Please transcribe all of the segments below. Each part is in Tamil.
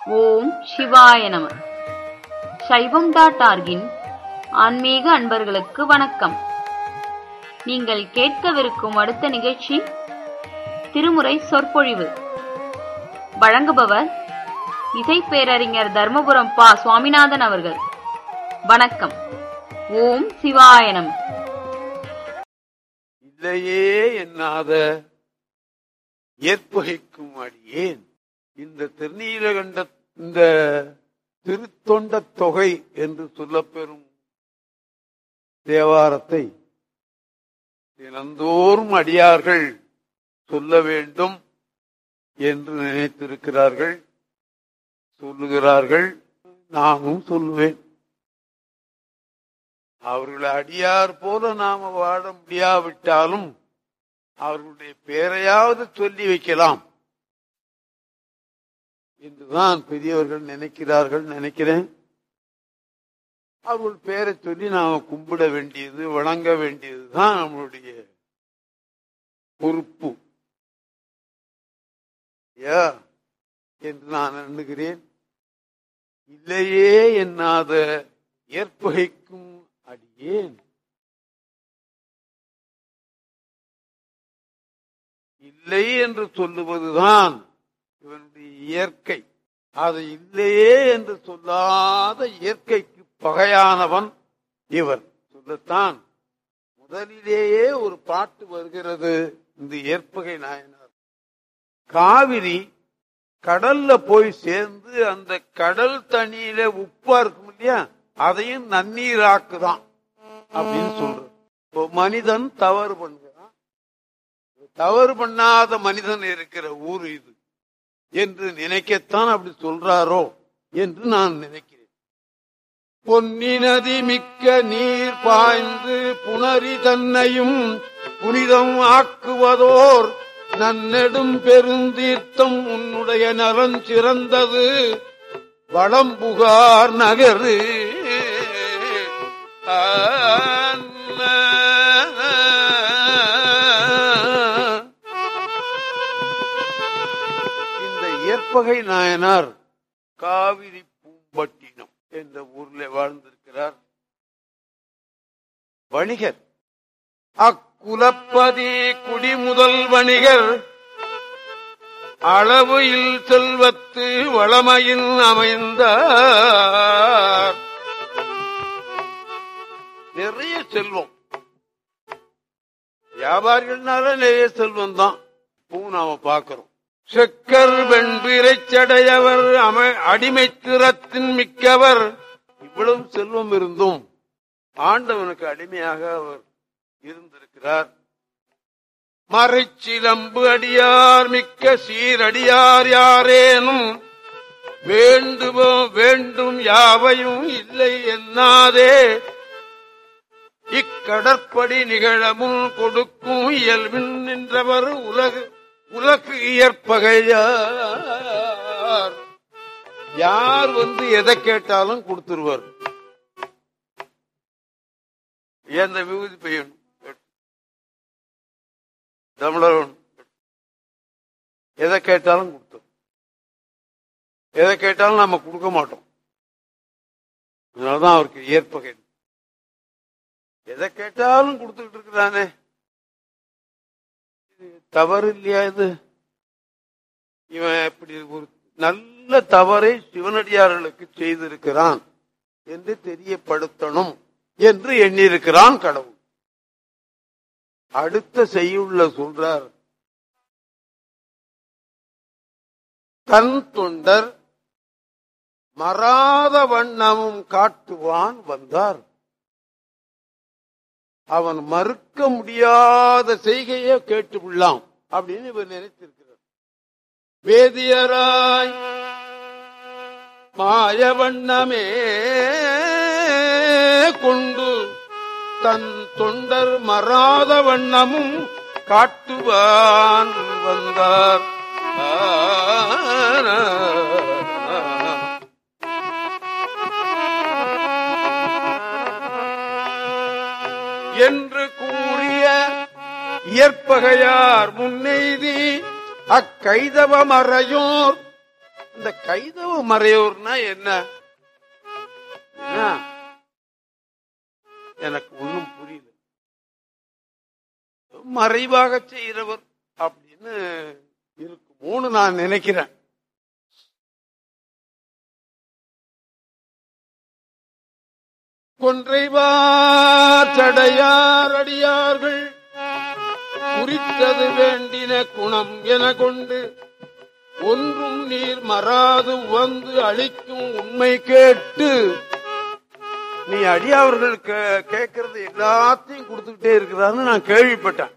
ஓம் சிவாய நம சைவம் டாட் ஆர்கின் ஆன்மீக அன்பர்களுக்கு வணக்கம் நீங்கள் கேட்கவிருக்கும் அடுத்த நிகழ்ச்சி திருமுறை சொற்பொழிவு வழங்குபவர் இசை பேரறிஞர் தர்மபுரம் பா சுவாமிநாதன் அவர்கள் வணக்கம் ஓம் சிவாய நம இல்லையே என்னாத ஏற்பகைக்கும் அடியேன் இந்த திருநீலகண்ட இந்த திருத்தொண்ட தொகை என்று சொல்லப்பெறும் தேவாரத்தை தினந்தோறும் அடியார்கள் சொல்ல வேண்டும் என்று நினைத்திருக்கிறார்கள் சொல்லுகிறார்கள் நானும் சொல்லுவேன் அவர்களை அடியார் போல நாம வாழ முடியாவிட்டாலும் அவர்களுடைய பெயரையாவது சொல்லி வைக்கலாம் என்றுதான் பெரியவர்கள் நினைக்கிறார்கள் நினைக்கிறேன் அவர்கள் பெயரை சொல்லி நாம கும்பிட வேண்டியது வணங்க வேண்டியதுதான் நம்மளுடைய பொறுப்பு யா என்று நான் எண்ணுகிறேன் இல்லையே என்னாத ஏற்பகைக்கும் அடியேன் இல்லை என்று சொல்லுவதுதான் இவனுடைய இயற்கை அது இல்லையே என்று சொல்லாத இயற்கைக்கு பகையானவன் இவர் சொல்லத்தான் முதலிலேயே ஒரு பாட்டு வருகிறது இந்த ஏற்பகை நாயனார் காவிரி கடல்ல போய் சேர்ந்து அந்த கடல் தண்ணியில உப்பா இருக்கும் இல்லையா அதையும் நன்னீராக்குதான் அப்படின்னு சொல்றது இப்போ மனிதன் தவறு பண்ணுகிறான் தவறு பண்ணாத மனிதன் இருக்கிற ஊர் இது என்று நினைக்கத்தான் அப்படி சொல்றாரோ என்று நான் நினைக்கிறேன் பொன்னி நதி மிக்க நீர் பாய்ந்து புணரி தன்னையும் புனிதம் ஆக்குவதோர் நன்னெடும் பெருந்தீர்த்தம் உன்னுடைய நலன் சிறந்தது வளம்புகார் நகரு இந்த இயற்பகை நாயனார் காவிரி பூம்பட்டினம் என்ற ஊர்ல வாழ்ந்திருக்கிறார் வணிகர் அக்குலப்பதி குடிமுதல் வணிகர் அளவு இல் செல்வத்து வளமையில் அமைந்தார் நிறைய செல்வம் வியாபாரிகள்னால நிறைய செல்வம் தான் இப்பவும் நாம பார்க்கிறோம் செக்கர் வெண்பிரைச்சடையவர் அம அடிமை திறத்தின் மிக்கவர் இவ்வளவு செல்வம் இருந்தும் ஆண்டவனுக்கு அடிமையாக அவர் இருந்திருக்கிறார் மறைச்சிலம்பு அடியார் மிக்க சீரடியார் யாரேனும் வேண்டுமோ வேண்டும் யாவையும் இல்லை என்னாதே இக்கடற்படி நிகழமுன் கொடுக்கும் இயல்பின் நின்றவர் உலகு உலகு இயற்பகையார் யார் வந்து எதை கேட்டாலும் கொடுத்துருவார் எந்த விபூதி பெய்யணும் தமிழர் எதை கேட்டாலும் கொடுத்தோம் எதை கேட்டாலும் நம்ம கொடுக்க மாட்டோம் அதனாலதான் அவருக்கு ஏற்பகை எதை கேட்டாலும் கொடுத்துக்கிட்டு இருக்கிறானே இது தவறு இல்லையா இது இவன் இப்படி ஒரு நல்ல தவறை சிவனடியார்களுக்கு செய்திருக்கிறான் என்று தெரியப்படுத்தணும் என்று எண்ணியிருக்கிறான் கடவுள் அடுத்த செய்யுள்ள சொல்றார் தன் தொண்டர் மறாத வண்ணமும் காட்டுவான் வந்தார் அவன் மறுக்க முடியாத செய்கையை கேட்டு விடலாம் அப்படின்னு இவர் நினைத்திருக்கிறார் வேதியராய் மாய வண்ணமே கொண்டு தன் தொண்டர் மறாத வண்ணமும் காட்டுவான் வந்தார் என்று கூறிய இயற்பகையார் முன்னெய்தி அக்கைதவ மறையோர் இந்த கைதவ மறையோர்னா என்ன என்ன? எனக்கு ஒண்ணும் புரியல மறைவாக செய்கிறவர் அப்படின்னு இருக்குமோன்னு நான் நினைக்கிறேன் கொன்றைவார் சடையார் அடியார்கள் குறித்தது வேண்டின குணம் என கொண்டு ஒன்றும் நீர் மறாது வந்து அளிக்கும் உண்மை கேட்டு நீ அடியாவர்கள் கே- கேட்கறது எல்லாத்தையும் கொடுத்துக்கிட்டே இருக்கிறான்னு நான் கேள்விப்பட்டேன்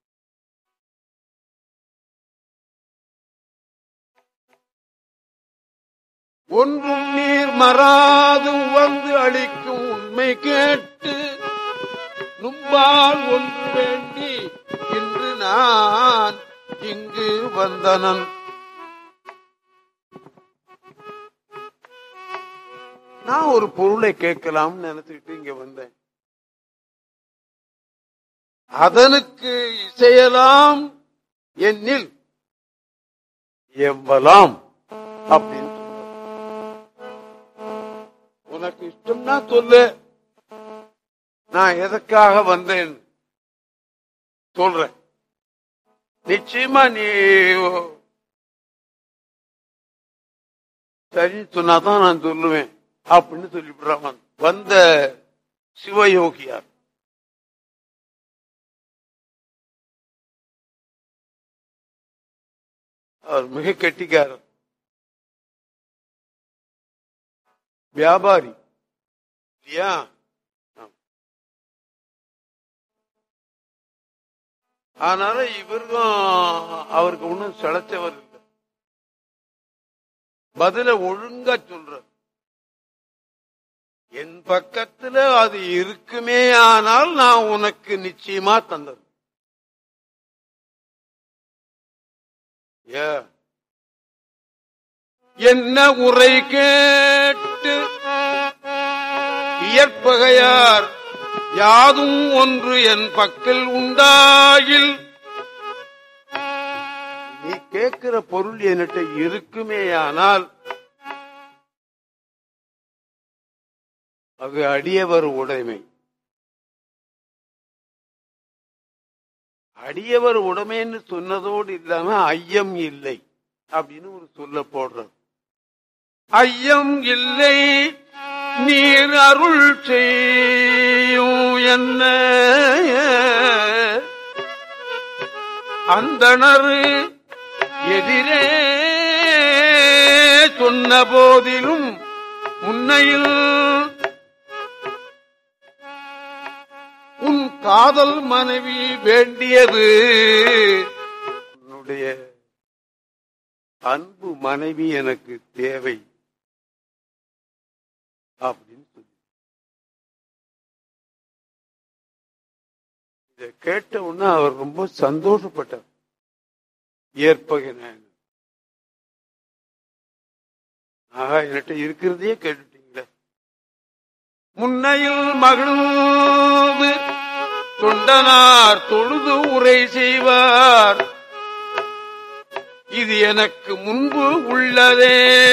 ஒன்றும் நீர் மறாது வந்து அளிக்கும் உண்மை கேட்டு நும்பால் ஒன்று வேண்டி இன்று நான் இங்கு வந்தனன் நான் ஒரு பொருளை கேட்கலாம்னு நினைச்சுக்கிட்டு இங்க வந்தேன் அதனுக்கு இசையலாம் என்னில் எவ்வலாம் அப்படின்னு சொன்னார். உனக்கு இஷ்டம்னா சொல்லு நான் எதற்காக வந்தேன் சொல்றேன் நிச்சயமா நீ சரின்னு சொன்னாதான் நான் சொல்லுவேன் அப்படின்னு சொல்லிவிடுறான் வந்த சிவயோகியார் அவர் மிக கெட்டிக்காரர் வியாபாரி இல்லையா ஆம். அதனால இவருக்கும் அவருக்கு ஒன்றும் செலச்சவர் இல்லை பதில ஒழுங்கா சொல்றார் என் பக்கத்துல அது இருக்குமே ஆனால் நான் உனக்கு நிச்சயமா தந்தது ஏ. என்ன உரை கேட்டு இயற்பகையார் யாதும் ஒன்று என் பக்கல் உண்டாயில் நீ கேட்கிற பொருள் என்கிட்ட இருக்குமேயானால் அது அடியவர் உடைமை அடியவர் உடைமைன்னு சொன்னதோடு இல்லாம ஐயம் இல்லை அப்படின்னு ஒரு சொல்ல போடுறது ஐயம் இல்லை நீர் அருள் செய்யும் என்ன அந்தணர் எதிரே சொன்ன போதிலும் முன்னையில் உன் காதல் மனைவி வேண்டியது உன்னுடைய அன்பு மனைவி எனக்கு தேவை அப்படின்னு சொல்லி இதை கேட்ட உடனே அவர் ரொம்ப சந்தோஷப்பட்டார் ஏற்பகின ஆகா என்கிட்ட இருக்கிறதையே கேட்டுட்டீங்களே முன்னையில் மகிழ்ந்து தொண்டனார் தொழுது உரை செய்வார் இது எனக்கு முன்பு உள்ளதே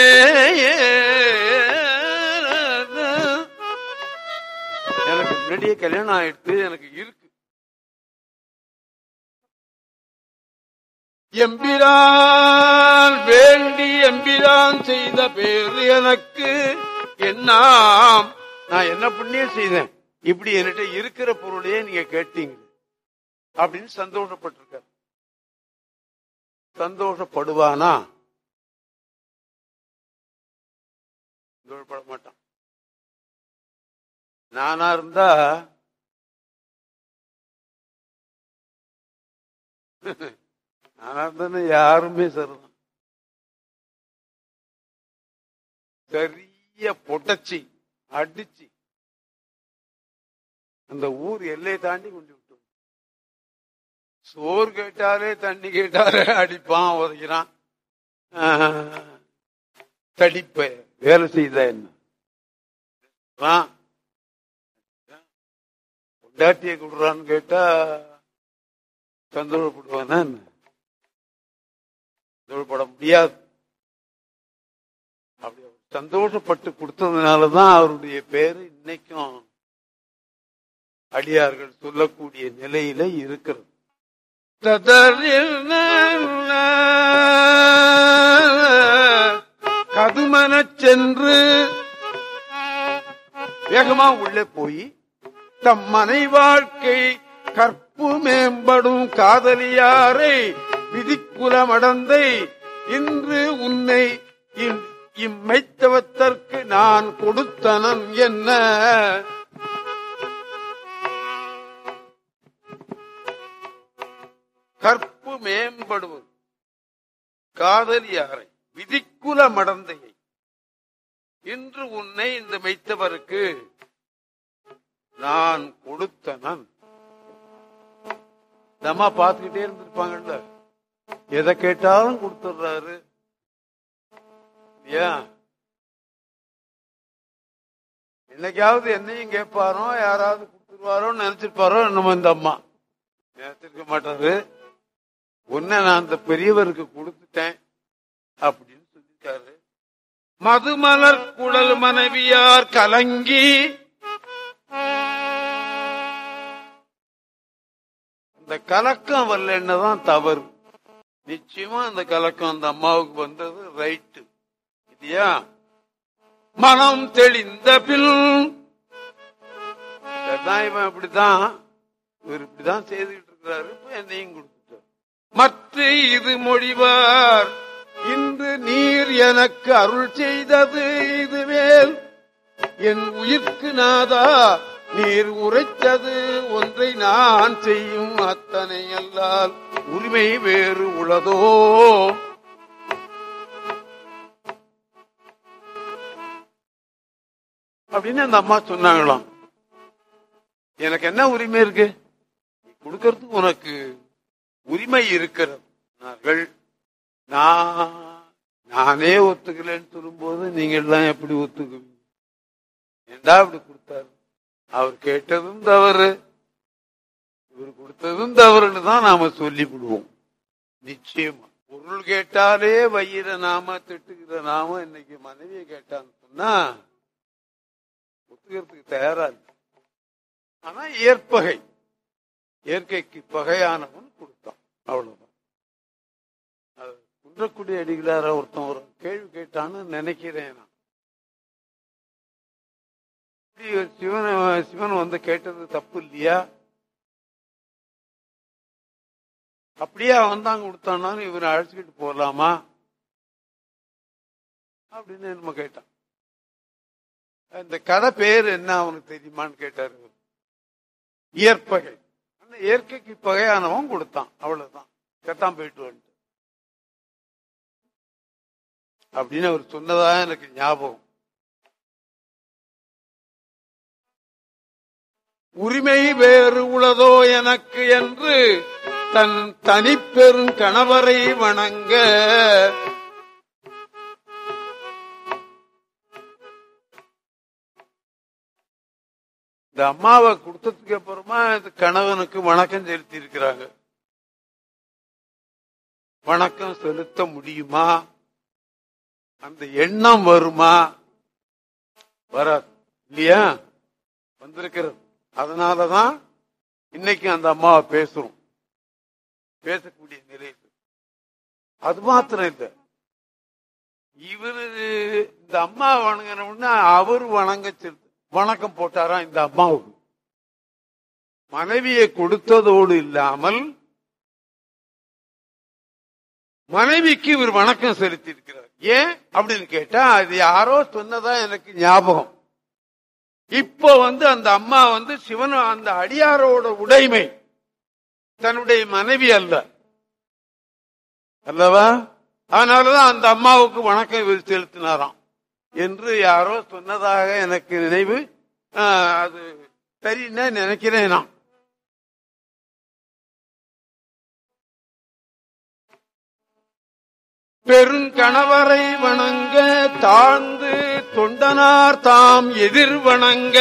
எனக்கு முன்னாடியே கல்யாணம் ஆயிடுத்து எனக்கு இருக்கு எம்பிரான் வேண்டி எம்பிரான் செய்த பேரு எனக்கு என்னாம் நான் என்ன புண்ணியம் செய்தேன் இப்படி என்கிட்ட இருக்கிற பொருளையே நீங்க கேட்டீங்க அப்படின்னு சந்தோஷப்பட்டிருக்கார் சந்தோஷப்படுவானா சந்தோஷப்பட மாட்டான் நானா இருந்தா நானா இருந்தா யாருமே சரிதான் சரிய பொட்டச்சி அடிச்சு அந்த ஊர் எல்லையை தாண்டி கொண்டு விட்டோம் சோறு கேட்டாலே தண்ணி கேட்டாலே அடிப்பான் உதைக்கிறான் ஆஹ், தடிப்ப வேலை செய்தா என்ன ஆஹ், பொண்டாட்டிய கொடுறான்னு கேட்டா சந்தோஷப்படுவானா என்ன சந்தோஷப்பட முடியாது அப்படி அவர் சந்தோஷப்பட்டு கொடுத்ததுனாலதான் அவருடைய பேரு இன்னைக்கும் அடியார்கள் சொல்லக்கூடிய நிலையில இருக்கிறது கதுமனச் சென்று வேகமா உள்ளே போய் தம் மனை வாழ்க்கை கற்பு மேம்படும் காதலியாரை விதிக்குலமடந்தை இன்று உன்னை இம்- இம்மைத்தவத்தற்கு நான் கொடுத்தனன் என்ன கற்பு மேம்படுவது காதலியாரை விதிக்குல மடந்தையை இன்று உன்னை இந்த மெய்த்தவருக்கு நான் கொடுத்தனன் இந்த அம்மா பார்த்துக்கிட்டே இருந்திருப்பாங்கல்ல எதை கேட்டாலும் கொடுத்துடுறாரு ஏன் என்னைக்காவது என்னையும் கேட்பாரோ யாராவது கொடுத்துருவாரோன்னு நினைச்சிருப்பாரோ நம்ம இந்த அம்மா நினைச்சிருக்க மாட்டாரு உன்னை நான் அந்த பெரியவருக்கு கொடுத்துட்டேன் அப்படின்னு சொல்லிட்டாரு மதுமலர் குழல் மனைவியார் கலங்கி இந்த கலக்கம் வரலன்னதான் தவறு நிச்சயமா அந்த கலக்கம் அந்த அம்மாவுக்கு வந்தது ரைட்டு இல்லையா மனம் தெளிந்த பின் அதான் இவன் இப்படிதான் இவர் இப்படிதான் செய்துகிட்டு இருக்கிறாரு இப்ப என்னையும் கொடுத்துட்டார் மற்ற இது மொழிவார் இன்று நீர் எனக்கு அருள் செய்தது இதுவேல் என் உயிர்க்கு நாதா நீர் உரைத்தது ஒன்றை நான் செய்யும் அத்தனை அல்லால் உரிமை வேறு உளதோ அப்படின்னு அந்த அம்மா சொன்னாங்களாம் எனக்கு என்ன உரிமை இருக்கு நீ கொடுக்கறதுக்கு உனக்கு உரிமை இருக்கிறது நாங்கள் நான் நானே ஒத்துக்கலைன்னு சொல்லும்போது நீங்க எல்லாம் எப்படி ஒத்துக்குவீங்க ஏண்டா அப்படி கொடுத்தாரு அவர் கேட்டதும் தவறு இவர் கொடுத்ததும் தவறுன்னு தான் நாம சொல்லிவிடுவோம் நிச்சயமா பொருள் கேட்டாலே வயிற நாம திட்டுகிற நாம இன்னைக்கு மனைவியை கேட்டான்னு சொன்னா ஒத்துக்கிறதுக்கு தயாரா இல்லை ஆனா ஏற்பகை இயற்கைக்கு பகையானவன் கொடுத்தான் அவ்வளவுதான் அது குன்றக்குடி அடிகளார ஒருத்தன் ஒரு கேள்வி கேட்டான்னு நினைக்கிறேன் நான் இப்படி ஒரு சிவன் சிவன் வந்து கேட்டது தப்பு இல்லையா அப்படியே அவன் தான் கொடுத்தானா இவரை அழைச்சிக்கிட்டு போகலாமா அப்படின்னு நம்ம கேட்டான் இந்த கதை பேர் என்ன அவனுக்கு தெரியுமான்னு கேட்டாரு இவர். இயற்பகை அந்த இயற்கைக்கு பகையானவன் கொடுத்தான் அவ்வளவுதான் கேட்டான் போயிட்டு வந்துட்டு அப்படின்னு அவர் சொன்னதா எனக்கு ஞாபகம் உரிமை வேறு உளதோ எனக்கு என்று தன் தனிப்பெரும் கணவரை வணங்க இந்த அம்மாவை கொடுத்ததுக்கு அப்புறமா இந்த கணவனுக்கு வணக்கம் செலுத்தி இருக்கிறாங்க வணக்கம் செலுத்த முடியுமா அந்த எண்ணம் வருமா வராது இல்லையா வந்திருக்கிறது அதனாலதான் இன்னைக்கு அந்த அம்மாவை பேசுறோம் பேசக்கூடிய நிலையில் அது மாத்திரம் இல்ல இவரு இந்த அம்மா வணங்கினோம்னா அவர் வணங்க செலுத்து வணக்கம் போட்டாராம் இந்த அம்மாவுக்கு மனைவியை கொடுத்ததோடு இல்லாமல் மனைவிக்கு இவர் வணக்கம் செலுத்தி இருக்கிறார் ஏன் அப்படின்னு கேட்டா அது யாரோ சொன்னதா எனக்கு ஞாபகம் இப்போ வந்து அந்த அம்மா வந்து சிவன் அந்த அடியாரோட உடைமை தன்னுடைய மனைவி அல்ல அல்லவா அதனாலதான் அந்த அம்மாவுக்கு வணக்கம் இவர் செலுத்தினாராம் என்று யாரோ சொன்னதாக எனக்கு நினைவு ஆஹ், அது சரின்னு நினைக்கிறேன் நான் பெருங்கணவரை வணங்க தாழ்ந்து தொண்டனார் தாம் எதிர் வணங்க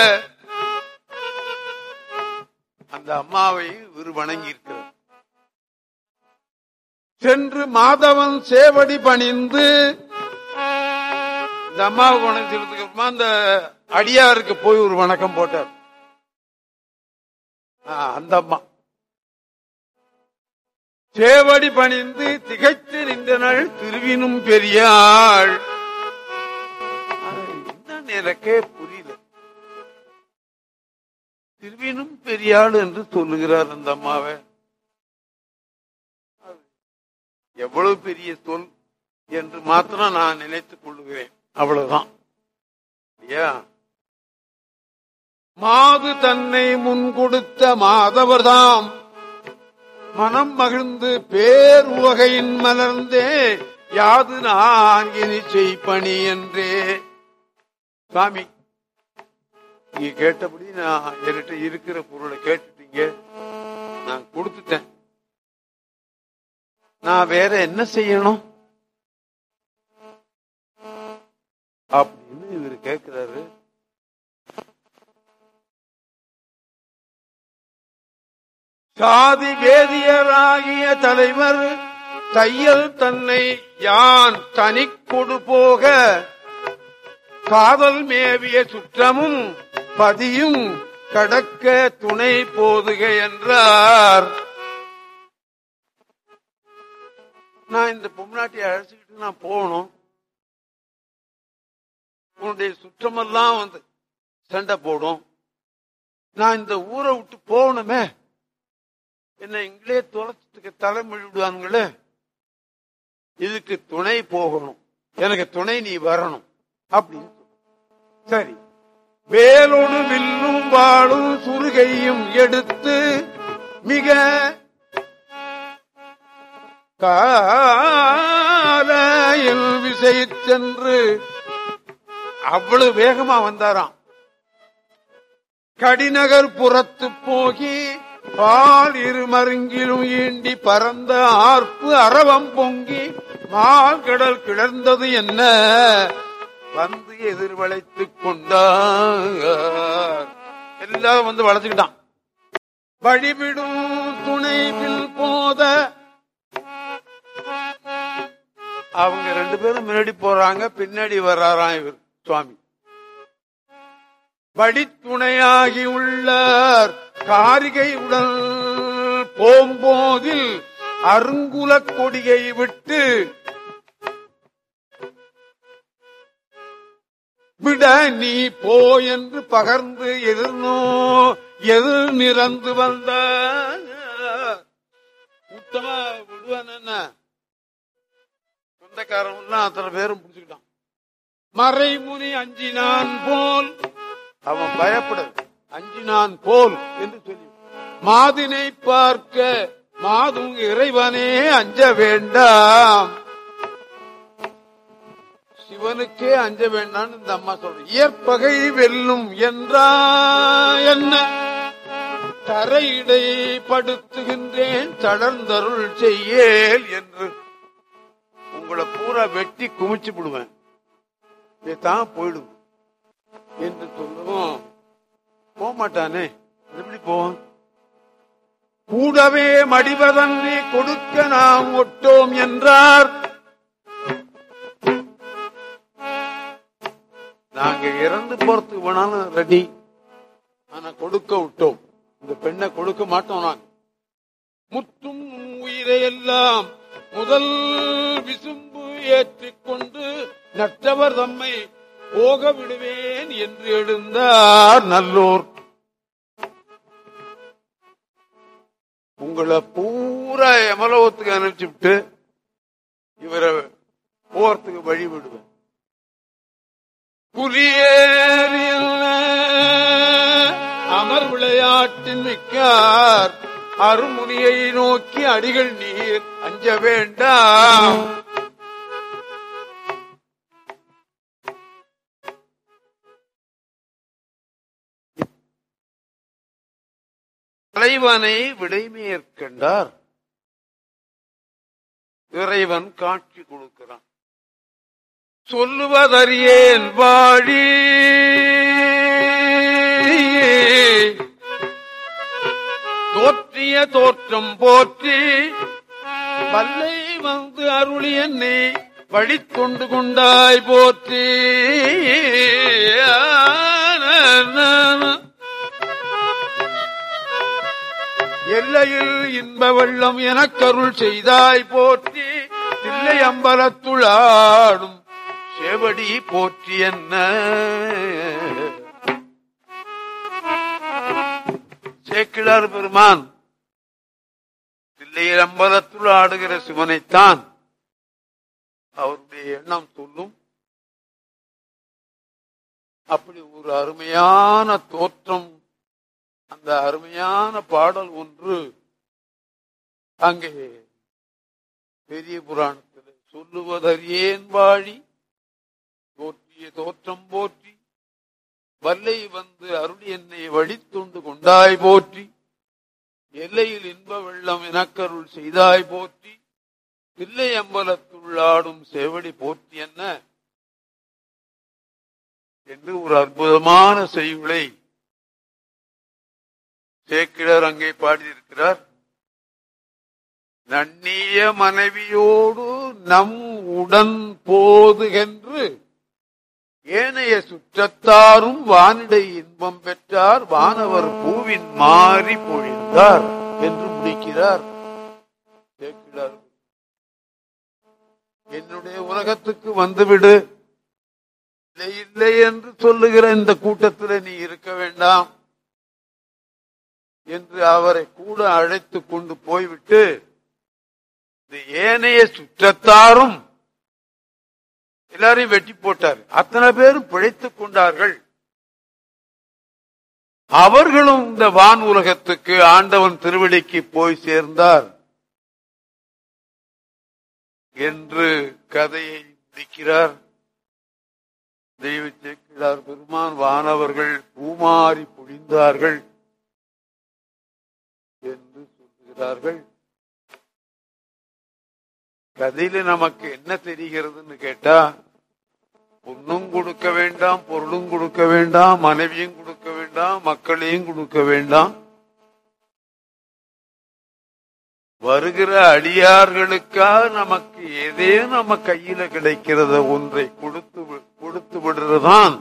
அந்த அம்மாவை இவர் வணங்கி இருக்கிறார் சென்று மாதவன் சேவடி பணிந்து அந்த அம்மாவுக்கு வணக்கம் செலுத்துக்கு அப்புறமா அந்த அடியாருக்கு போய் ஒரு வணக்கம் போட்டார் ஆ, அந்த அம்மா சேவடி பணிந்து திகைத்து நின்றனள் திருவினும் பெரியாள் அது என்னன்னு எனக்கே புரியல திருவினும் பெரியாள் என்று சொல்லுகிறார் அந்த அம்மாவை அது எவ்வளவு பெரிய சொல் என்று மாத்திரம் நான் நினைத்துக் கொள்ளுகிறேன் அவ்வளவுதான் ஐயா மாது தன்னை முன் கொடுத்த மாதவர்தாம் மனம் மகிழ்ந்து பேர் உவகையின் மலர்ந்தே யாது நான் இனி செய்பணி என்றே சாமி நீங்க கேட்டபடி நான் என்கிட்ட இருக்கிற பொருளை கேட்டுட்டீங்க நான் கொடுத்துட்டேன் நான் வேற என்ன செய்யணும் அப்படின்னு இவர் கேட்கிறாரு சாதி வேதியராகிய தலைவர் தையல் தன்னை யான் தனி கொடு போக காதல் மேவிய சுற்றமும் பதியும் கடக்க துணை போதுக என்றார் நான் இந்த பொம்நாட்டியை அழைச்சிக்கிட்டு நான் போகணும் உன்னுடைய சுற்றமெல்லாம் வந்து சண்டை போடும் நான் இந்த ஊரை விட்டு போகணுமே என்ன இங்களே தொலைச்சதுக்கு தலைமொழி விடுவாங்களே இதுக்கு துணை போகணும் எனக்கு துணை நீ வரணும் அப்படின்னு சொல்லு. சரி வேலோடு வில்லும் வாழும் சுருகையும் எடுத்து மிக காலையில் விசை சென்று அவ்வளவு வேகமா வந்தாராம் கடிநகர் புறத்து போகி பால் இருமருங்கிலும் ஈண்டி பறந்த ஆர்ப்பு அரவம் பொங்கி மால் கடல் கிளர்ந்தது என்ன வந்து எதிர்வளைத்துக் கொண்டார் எல்லாரும் வந்து வளைச்சுக்கிட்டான் வழிவிடும் துணைவில் போத அவங்க ரெண்டு பேரும் முன்னாடி போறாங்க பின்னாடி வர்றாராம் இவர் சுவாமி வடித்துணையாகி உள்ளார் காரிகை உடல் போம்போதில் அருங்குலக் கொடியை விட்டு விட நீ போ என்று பகர்ந்து எதிர்நோ எதிர் நிறந்து வந்த கூட்டமா விடுவான் என்ன சொந்தக்காரன் அத்தனை பேரும் பிடிச்சுக்கிட்டான் மறைமுனி அஞ்சினான் போல் அவன் பயப்பட அஞ்சினான் போல் என்று சொல்லி மாதினை பார்க்க மாதும் இறைவனே அஞ்ச வேண்டாம் சிவனுக்கே அஞ்ச வேண்டாம்னு இந்த அம்மா சொல்ற இயற்பகை வெல்லும் என்றா என்ன தரையிடை படுத்துகின்றேன் தளர்ந்தருள் செய்யேல் என்று உங்களை பூரா வெட்டி குமிச்சு விடுவேன் தான் போயிடும் என்று சொல்லவும் போக மாட்டானே எப்படி போவான் கூடவே மடிவதன்றி கொடுக்க நாம் ஒட்டோம் என்றார் நாங்க இறந்து போறதுக்கு வேணாலும் ரெடி ஆனா கொடுக்க விட்டோம் இந்த பெண்ணை கொடுக்க மாட்டோம் நாங்க முத்தும் உயிரை எல்லாம் முதல் விசும்பு ஏற்றிக்கொண்டு நற்றவர் தம்மை போக விடுவேன் என்று எழுந்தார் நல்லோர் உங்களை பூரா எமலோகத்துக்கு அனுப்பிச்சுட்டு இவரை போறதுக்கு வழி விடுவேன் புலியேறிய அமர் விளையாட்டின் மிக்கார் அருமுனியை நோக்கி அடிகள் நீர் அஞ்ச வேண்டாம் தலைவனை விடைமேற்கண்டார் இறைவன் காட்சி கொடுக்கிறான் சொல்லுவதறியேன் வாழி தோற்றிய தோற்றம் போற்றி வல்லை வந்து அருளி என்னை படித்தொண்டு கொண்டாய் போற்றி எல்லையில் இன்ப வெள்ளம் எனக்கருள் செய்தாய் போற்றி தில்லை அம்பலத்துள் ஆடும் செவடி போற்றி என்ன சேக்கிழார் பெருமான் தில்லையில் அம்பலத்துள் ஆடுகிற சிவனைத்தான் அவருடைய எண்ணம் சொல்லும் அப்படி ஒரு அருமையான தோற்றம் அந்த அருமையான பாடல் ஒன்று அங்கே பெரிய புராணத்தில் சொல்லுவதறியேன் வாழி தோற்றிய தோற்றம் போற்றி வல்லை வந்து அருள் என்னை வழித்துண்டு கொண்டாய் போற்றி எல்லையில் இன்ப வெள்ளம் எனக்கருள் செய்தாய் போற்றி தில்லை அம்பலத்துள்ளாடும் சேவடி போற்றி என்ன என்று ஒரு அற்புதமான செய்யுளை சேக்கிழர் அங்கே பாடியிருக்கிறார் நன்னிய மனைவியோடு நம் உடன் போதுகென்று ஏனைய சுற்றத்தாரும் வானிடை இன்பம் பெற்றார் வானவர் பூவின் மாறி பொழிந்தார் என்று முடிக்கிறார் சேக்கிழார் என்னுடைய உலகத்துக்கு வந்துவிடு இல்லை இல்லை என்று சொல்லுகிற இந்த கூட்டத்தில் நீ இருக்க வேண்டாம் என்று அவரை கூட அழைத்து கொண்டு போய்விட்டு இந்த ஏனைய சுற்றத்தாரும் எல்லாரையும் வெட்டி போட்டார் அத்தனை பேரும் பிழைத்துக் கொண்டார்கள் அவர்களும் இந்த வான் உலகத்துக்கு ஆண்டவன் திருவடிக்கு போய் சேர்ந்தார் என்று கதையை முடிக்கிறார் தெய்வ சேக்கிழார் பெருமான் வானவர்கள் பூமாரி பொழிந்தார்கள் என்று சொல்லுகிறார்கள் கதையில நமக்கு என்ன தெரிகிறதுன்னு கேட்டா பொண்ணும் கொடுக்க வேண்டாம் பொருளும் கொடுக்க வேண்டாம் மனைவியும் கொடுக்க வேண்டாம் மக்களையும் கொடுக்க வேண்டாம் வருகிற அடியார்களுக்காக நமக்கு எதே நம்ம கையில கிடைக்கிறத ஒன்றை கொடுத்து வி- கொடுத்து விடுறதுதான்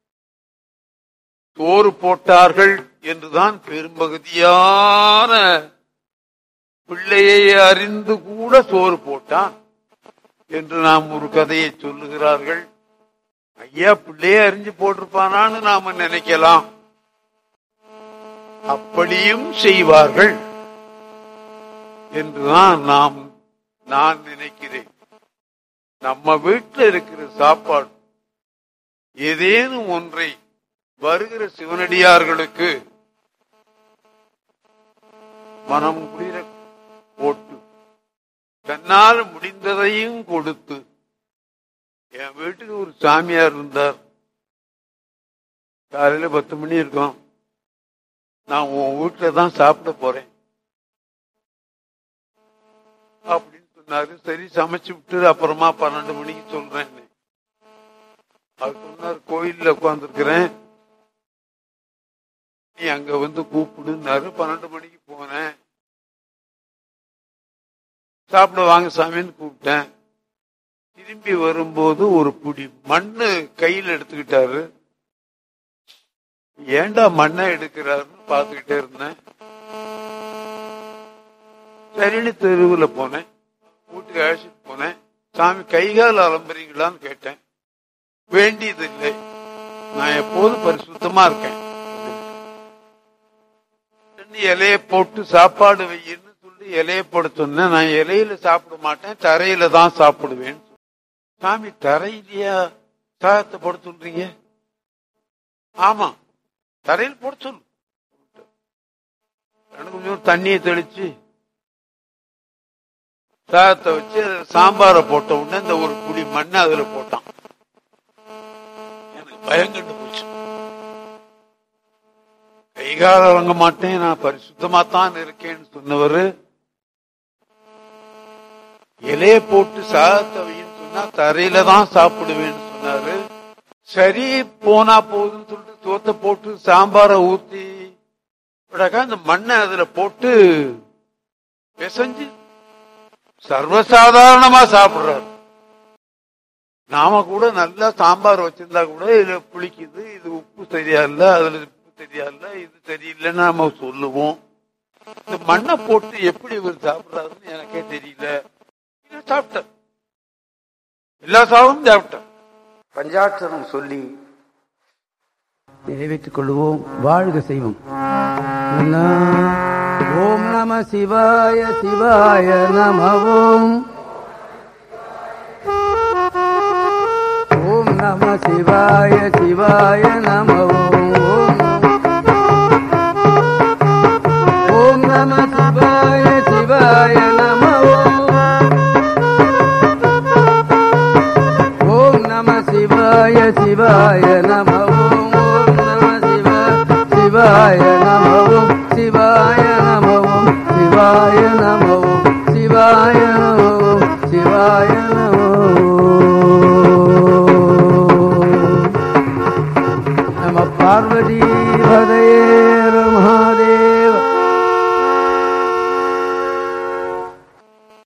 சோறு போட்டார்கள் என்றுதான் பெரும்பகுதியான பிள்ளையை அறிந்து கூட சோறு போட்டான் என்று நாம் ஒரு கதையை சொல்லுகிறார்கள் ஐயா பிள்ளையை அறிஞ்சு போட்டிருப்பானான்னு நாம நினைக்கலாம் அப்படியும் செய்வார்கள் என்றுதான் நாம் நான் நினைக்கிறேன் நம்ம வீட்டில் இருக்கிற சாப்பாடு ஏதேனும் ஒன்றை வருகிற சிவனடியார்களுக்கு மனம் குளிர போட்டு தன்னால் முடிந்ததையும் கொடுத்து என் வீட்டுக்கு ஒரு சாமியார் இருந்தார் காலையில பத்து மணி இருக்கும் நான் உன் வீட்டுல தான் சாப்பிட போறேன் அப்படின்னு சொன்னாரு சரி சமைச்சு விட்டு அப்புறமா பன்னெண்டு மணிக்கு சொல்றேன் அவர் சொன்னார் கோயில்ல உட்கார்ந்துருக்கிறேன் நீ அங்க வந்து கூப்பிடுனாரு பன்னெண்டு மணிக்கு போனேன் சாப்பிட வாங்க சாமின்னு கூப்பிட்டேன் திரும்பி வரும்போது ஒரு புடி மண்ணு கையில் எடுத்துக்கிட்டாரு ஏன்டா மண்ணை எடுக்கிறாருன்னு பார்த்துக்கிட்டே இருந்தேன் சரின்னு தெருவில் போனேன் வீட்டுக்கு அழைச்சிட்டு போனேன் சாமி கைகால் அலம்புறீங்களான்னு கேட்டேன் வேண்டியதில்லை நான் எப்போதும் பரிசுத்தமா இருக்கேன் ரெண்டு இலைய போட்டு சாப்பாடு வையின்னு சொல்லி இலைய போட சொன்னேன் நான் இலையில சாப்பிட மாட்டேன் தரையில தான் சாப்பிடுவேன் சாமி தரையிலையா சாதத்தை போட சொல்றீங்க ஆமா தரையில் போட சொல்லு எனக்கு கொஞ்சம் தண்ணியை தெளிச்சு சாதத்தை வச்சு அதுல சாம்பாரை போட்ட உடனே இந்த ஒரு குடி மண்ணை அதுல போட்டான் எனக்கு பயம் கண்டு போச்சு கைகால வழங்க மாட்டேன் நான் பரிசுத்தமா தான் இருக்கேன்னு சொன்னவரு இலைய போட்டு சாதத்தை வைன்னு சொன்னா தரையில தான் சாப்பிடுவேன்னு சொன்னாரு சரி போனா போதுன்னு சொல்லிட்டு சோத்தை போட்டு சாம்பாரை ஊத்தி விடாக்கா அந்த மண்ணை அதுல போட்டு பிசைஞ்சு சர்வசாதாரணமா சாப்பிடுறாரு நாம கூட நல்லா சாம்பார் வச்சிருந்தா கூட இதுல புளிக்குது இது உப்பு சரியா இல்ல அதுல உப்பு சரியா இல்ல இது சரியில்லைன்னு நாம சொல்லுவோம் இந்த மண்ணை போட்டு எப்படி இவர் சாப்பிடுறாருன்னு எனக்கே தெரியல இதை சாப்பிட்டார் எல்லா சாதமும் சாப்பிட்டார் பஞ்சாட்சரம் சொல்லி நிறைவேற்றிக் கொள்வோம் வாழ்க செய்வோம் ஓம் நம சிவாய சிவாய நம ஓம் ஓம் நம சிவாய சிவாய நம ஓம் ஓம் நம சிவாய சிவாய நம ஓம் ஓம் நம சிவாய சிவாய நம ஓம் ஓம் நம சிவ சிவாய நம ஓம் சிவாய நம ஓம் சிவாய நம ஓம் சிவாய நம ஓம் சிவாய நம ஓம் நம பார்வதி பதையே